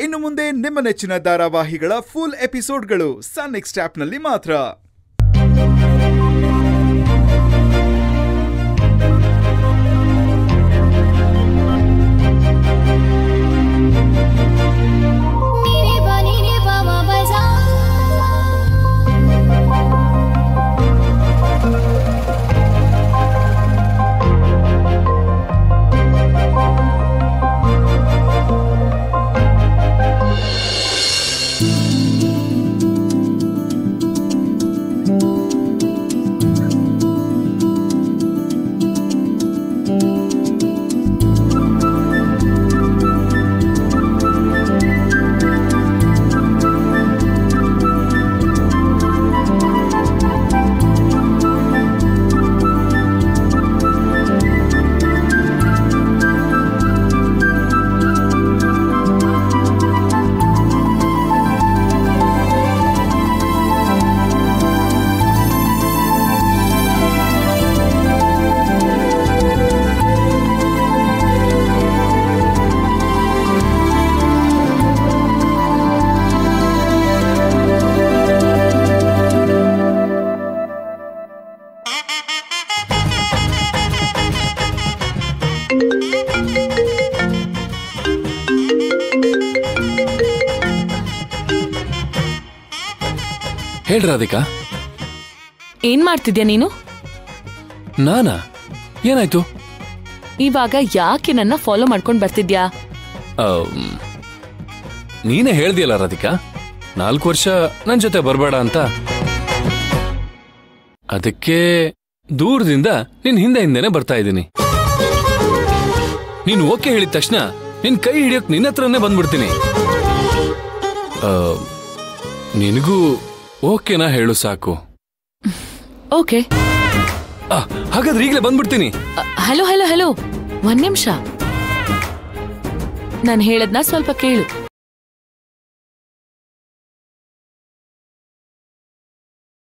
ಇನ್ನು ಮುಂದೆ ನಿಮ್ಮ ನೆಚ್ಚಿನ ಧಾರಾವಾಹಿಗಳ ಫುಲ್ ಎಪಿಸೋಡ್ಗಳು ಸನ್ ನೆಕ್ಸ್ಟ್ ಆಪ್ನಲ್ಲಿ ಮಾತ್ರ ನೀನೆ ಬಾ ನೀನೆ ಬಾ ಮಾ ಬಜಾ ಹೇಳ್ ರಾಧಿಕಾ ಏನ್ ಮಾಡ್ತಿದ್ಯಾ ನೀನು ನಾನಾ ಏನಾಯ್ತು ಇವಾಗ ಯಾಕೆ ನನ್ನ ಫಾಲೋ ಮಾಡ್ಕೊಂಡ್ ಬರ್ತಿದ್ಯಾ ಆಮ್, ನೀನೇ ಹೇಳ್ದಿಯಲ್ಲ ರಾಧಿಕಾ ನಾಲ್ಕು ವರ್ಷ ನನ್ ಜೊತೆ ಬರಬೇಡ ಅಂತ ಅದಕ್ಕೆ ದೂರದಿಂದ ನಿನ್ ಹಿಂದೆ ಹಿಂದೆನೆ ಬರ್ತಾ ಇದ್ದೀನಿ ನೀನು ಓಕೆ ಹೇಳಿದ ತಕ್ಷಣ ನಿನ್ ಕೈ ಹಿಡಿಯೋಕ್ ನಿನ್ನ ಹತ್ರನೇ ಬಂದ್ಬಿಡ್ತೀನಿ ಆ, ನಿನಗೂ ಓಕೆನಾ ಹೇಳು ಸಾಕು ಓಕೆ ಆ, ಹಾಗಾದ್ರೆ ಈಗಲೇ ಬಂದ್ಬಿಡ್ತೀನಿ ಹಲೋ ಹಲೋ ಹಲೋ ಒಂದ್ ನಿಮಿಷ ನಾನು ಹೇಳದ್ನ ಸ್ವಲ್ಪ ಕೇಳು